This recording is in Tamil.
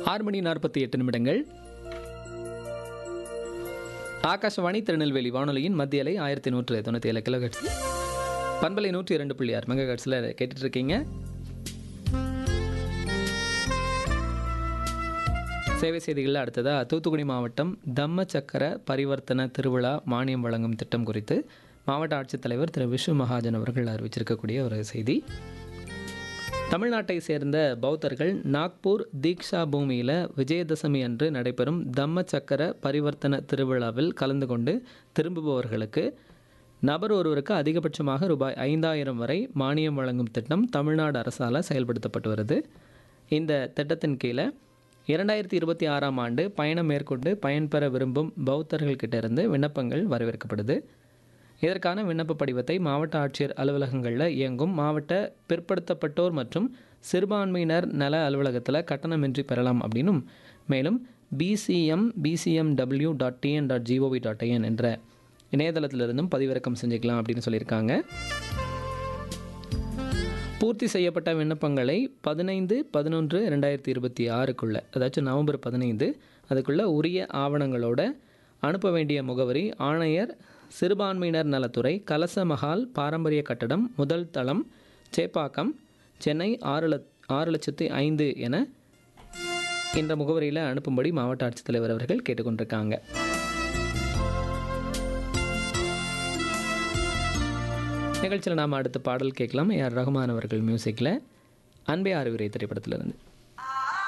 ஆறு மணி நாற்பத்தி எட்டு நிமிடங்கள் ஆகாஷவாணி திருநெல்வேலி வானொலியின் மத்திய அலை ஆயிரத்தி நூற்று தொண்ணூற்றி ஏழு கிலோஹெட்ஸ் பண்பலை நூற்றி இரண்டு புள்ளி ஆறு மெகா ஹெட்ஸில் கேட்டுட்டு இருக்கீங்க சேவை செய்திகளில் அடுத்ததாக தூத்துக்குடி மாவட்டம் தம்ம சக்கர பரிவர்த்தன திருவிழா மானியம் வழங்கும் திட்டம் குறித்து மாவட்ட ஆட்சித்தலைவர் திரு விஷ்ணு மகாஜன் அவர்கள் அறிவிச்சிருக்கக்கூடிய ஒரு செய்தி தமிழ்நாட்டை சேர்ந்த பௌத்தர்கள் நாக்பூர் தீக்ஷா பூமியில் விஜயதசமி அன்று நடைபெறும் தம்ம சக்கர பரிவர்த்தன திருவிழாவில் கலந்து கொண்டு திரும்புபவர்களுக்கு நபர் ஒருவருக்கு அதிகபட்சமாக ரூபாய் ஐந்தாயிரம் வரை மானியம் வழங்கும் திட்டம் தமிழ்நாடு அரசால் செயல்படுத்தப்பட்டு வருது இந்த திட்டத்தின் கீழே இரண்டாயிரத்தி இருபத்தி ஆறாம் ஆண்டு பயணம் மேற்கொண்டு பயன்பெற விரும்பும் பௌத்தர்கள்கிட்ட இருந்து விண்ணப்பங்கள் வரவேற்கப்படுது இதற்கான விண்ணப்ப படிவத்தை மாவட்ட ஆட்சியர் அலுவலகங்களில் இயங்கும் மாவட்ட பிற்படுத்தப்பட்டோர் மற்றும் சிறுபான்மையினர் நல அலுவலகத்தில் கட்டணமின்றி பெறலாம் அப்படின்னும் மேலும் PCM PCM W dot TN dot GOV dot IN என்ற இணையதளத்திலிருந்தும் பதிவிறக்கம் செஞ்சுக்கலாம் அப்படின்னு சொல்லியிருக்காங்க பூர்த்தி செய்யப்பட்ட விண்ணப்பங்களை பதினைந்து பதினொன்று ரெண்டாயிரத்தி இருபத்தி ஆறுக்குள்ளே அதாச்சும் நவம்பர் பதினைந்து அதுக்குள்ளே உரிய ஆவணங்களோட அனுப்ப வேண்டிய முகவரி ஆணையர் சிறுபான்மையினர் நலத்துறை கலச மஹால் பாரம்பரிய கட்டடம் முதல் தளம் சேப்பாக்கம் சென்னை ஆறு லட் ஆறு லட்சத்தி ஐந்து என என்ற முகவரியில் அனுப்பும்படி மாவட்ட ஆட்சித்தலைவர் அவர்கள் கேட்டுக்கொண்டிருக்காங்க நிகழ்ச்சியில் நாம் அடுத்த பாடல் கேட்கலாம் ஏஆர் ரகுமான் அவர்கள் மியூசிக்கில் அன்பே அறிவுரை திரைப்படத்திலிருந்து